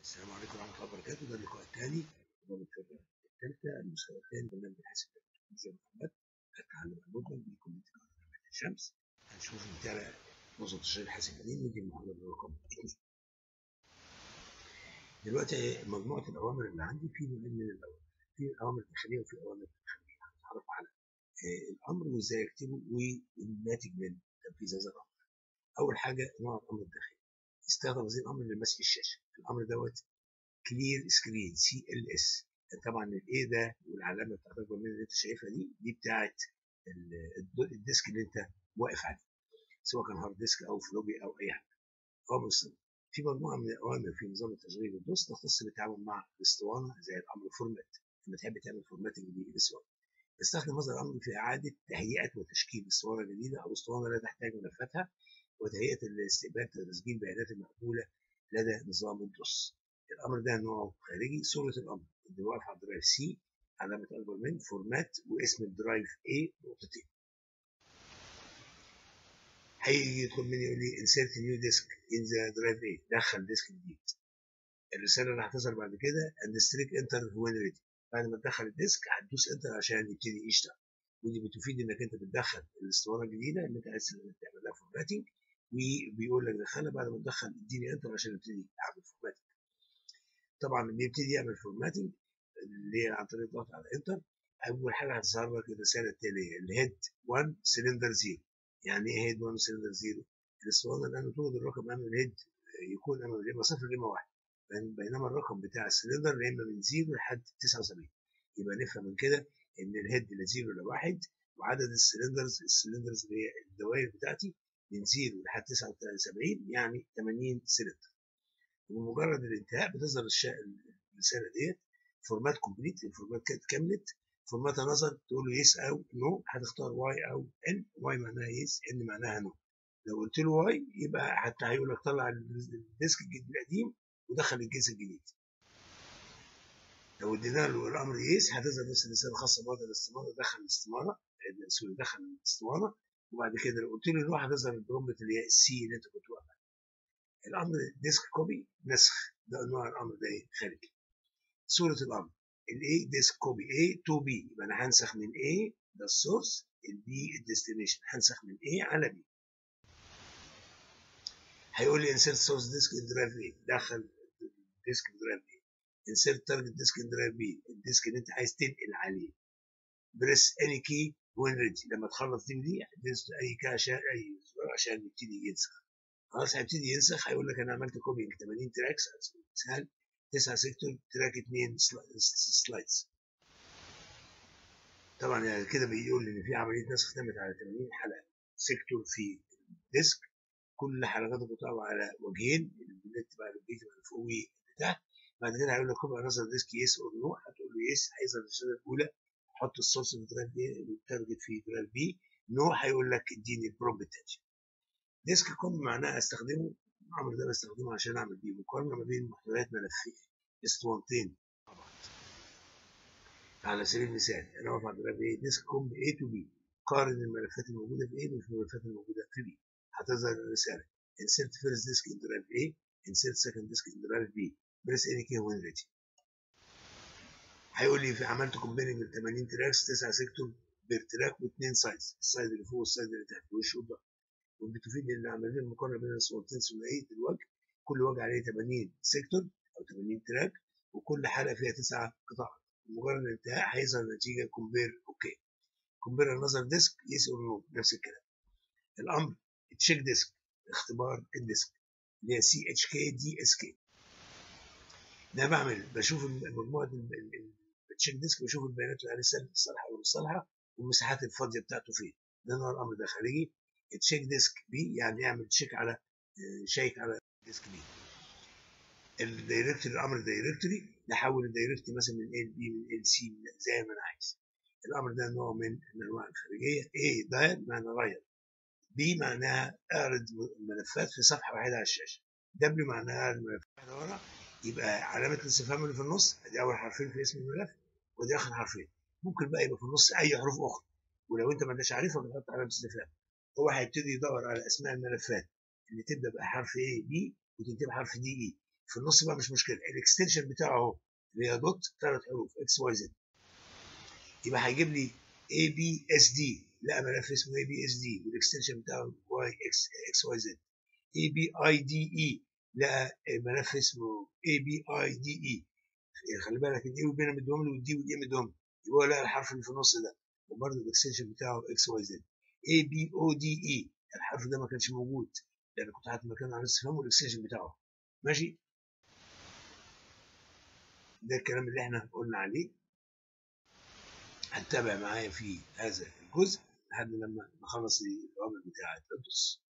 السلام عليكم ورحمة الله وبركاته ده اللقاء الثاني برنامج الفرقة الثالثة المستوى الثاني برنامج الحاسب التكنولوجيا محمد التعلم المدمج بكلية جامعة الشمس هنشوف نتابع نظم تشغيل الحاسبين ودي المحاضرة رقم 2 دلوقتي مجموعة الأوامر اللي عندي في نوعين من الأوامر في أوامر داخلية وفي أوامر خارجية هنتعرف على الأمر وإزاي أكتبه والناتج من تنفيذ هذا الأمر أول حاجة نوع الأمر الداخلي استخدم هذه الأمر لمسح الشاشة الأمر دوت كلير سكرين سي ال اس طبعا الاي ده والعلامه بتاعت اكبر من اللي انت شايفها دي دي بتاعت الديسك اللي انت واقف عليه سواء كان هارد ديسك او فلوبي او اي حاجه اوامر في مجموعه من الاوامر في نظام التشغيل الدوس تختص بالتعامل مع الاسطوانه زي الامر فورمات لما تحب تعمل فورماتنج للاسطوانه استخدم هذا الامر في اعاده تهيئه وتشكيل اسطوانه جديده او اسطوانه لا تحتاج ملفاتها وتهيئه الاستقبال وتسجيل البيانات المقبوله لدى نظام الدوس الامر ده نوعه خارجي صوره الامر اللي واقف على الدرايف سي علامه اكبر من فورمات واسم الدرايف A نقطتين هيجي يدخل مني يقول لي insert new disk in the drive A دخل ديسك جديد الرساله اللي هتظهر بعد كده and strict enter when ready بعد ما تدخل الديسك هتدوس انتر عشان يبتدي يشتغل ودي بتفيد انك انت بتدخل الاسطوانه الجديده اللي انت عايز تعمل لها فورماتنج وبيقول لك دخلها بعد ما تدخل اديني انتر عشان ابتدي اعمل فورماتنج طبعا بيبتدي يعمل فورماتنج اللي هي عن طريق الضغط على انتر اول حاجه هتظهر لك الرساله التاليه الهيد 1 سلندر 0 يعني ايه هيد 1 سلندر 0 الاسطوانه الان توجد الرقم امام الهيد يكون امام اما صفر اما واحد بينما الرقم بتاع السلندر يا اما من 0 لحد 79 يبقى نفهم من كده ان الهيد لا 0 ولا 1 وعدد السلندرز السلندرز اللي هي الدوائر بتاعتي من 0 لحد 79 يعني 80 سلندر وبمجرد الانتهاء بتظهر الرساله ديت فورمات كومبليت الفورمات كانت كملت فورمات نظر تقول له يس او نو هتختار واي او ان واي معناها يس ان معناها نو لو قلت له واي يبقى حتى هيقول لك طلع الديسك القديم ودخل الجنس الجديد لو ادينا له الامر يس هتظهر نفس الرساله الخاصه بوضع الاستماره دخل الاستماره سوري دخل الاستماره وبعد كده لو قلت له نو هتظهر البرومبت اللي هي السي اللي انت كنت واقف الامر ديسك كوبي نسخ ده نوع الامر ده ايه خارجي صوره الامر الاي ديسك كوبي A تو B يبقى انا هنسخ من A ده السورس البي الديستنيشن هنسخ من A على B هيقول لي insert source disk in drive A دخل الديسك في drive A insert target disk in drive B الديسك اللي انت عايز تنقل عليه بريس any key when ready لما تخلص دي ودي هتدوس اي كي عشان اي زرار عشان يبتدي ينسخ خلاص هيبتدي ينسخ هيقول لك انا عملت كوبينج 80 تراكس سهل 9 سيكتور تراك 2 سلايدز طبعا يعني كده بيقول لي ان في عمليه نسخ تمت على 80 حلقه سيكتور في الديسك كل حلقاته بتقع على وجهين البنت بقى البيت بقى فوق تحت بعد كده هيقول لك كوبي نظر ديسك يس اور نو هتقول له يس هيظهر الرساله الاولى حط السورس في درايف بي والتارجت في درايف بي نو هيقول لك اديني البرومبت تاني ديسك كوم معناها استخدمه الامر ده بستخدمه عشان اعمل بيه مقارنه ما بين محتويات ملفين اسطوانتين مع بعض على سبيل المثال انا واقف على درايف ايه ديسك كوم A تو B قارن الملفات الموجوده في A بالملفات الموجوده في B هتظهر الرساله insert first disk in drive A insert second disk in drive B press any key when ready هيقول لي في عملت كومبيننج ل 80 تراكس 9 سيكتور بير تراك واثنين سايدز السايد اللي فوق والسايد اللي تحت وش وظهر وبتفيد ان عمليه المقارنه بين الصورتين ثنائيه الوجه كل وجه عليه 80 سيكتور او 80 تراك وكل حلقه فيها تسعه قطاعات مجرد الانتهاء هيظهر النتيجه كومبير اوكي كومبير النظر ديسك يس اور نو نفس الكلام الامر تشيك ديسك اختبار الديسك اللي هي سي اتش كي دي اس كي ده بعمل بشوف مجموعه التشيك ديسك بشوف البيانات اللي عليه الصالحه او الصالحه والمساحات الفاضيه بتاعته فين ده نوع الامر ده خارجي تشيك ديسك بي يعني اعمل تشيك على شيك على ديسك بي الدايركتوري الامر دايركتوري نحول الدايركتوري مثلا من ال بي من ال سي زي ما انا عايز الامر ده نوع من الانواع الخارجيه A داير معنى غير B معناها اعرض ملفات في صفحه واحده على الشاشه W معناها اعرض ملفات واحده ورا يبقى علامه الاستفهام اللي في النص دي اول حرفين في اسم الملف ودي اخر حرفين ممكن بقى يبقى في النص اي حروف اخرى ولو انت ما انتش عارفها بتحط علامه استفهام هو هيبتدي يدور على اسماء الملفات اللي تبدا بحرف A B وتنتهي بحرف D E في النص بقى مش مشكله الاكستنشن بتاعه اهو اللي هي دوت ثلاث حروف اكس واي زد يبقى هيجيب لي اي بي اس دي لقى ملف اسمه اي بي اس دي والاكستنشن بتاعه واي اكس اكس واي زد اي بي اي دي اي لقى ملف اسمه اي بي اي دي اي خلي بالك الاي وبين مديهم له والدي والاي مديهم يبقى هو لقى الحرف اللي في النص ده وبرضه الاكستنشن بتاعه اكس واي زد اي بي او دي اي الحرف ده ما كانش موجود لان كنت حاطط مكانه على الاستفهام والاكستنشن بتاعه ماشي ده الكلام اللي احنا قلنا عليه هتتابع معايا في هذا الجزء لحد لما نخلص الأوامر بتاعة الدرس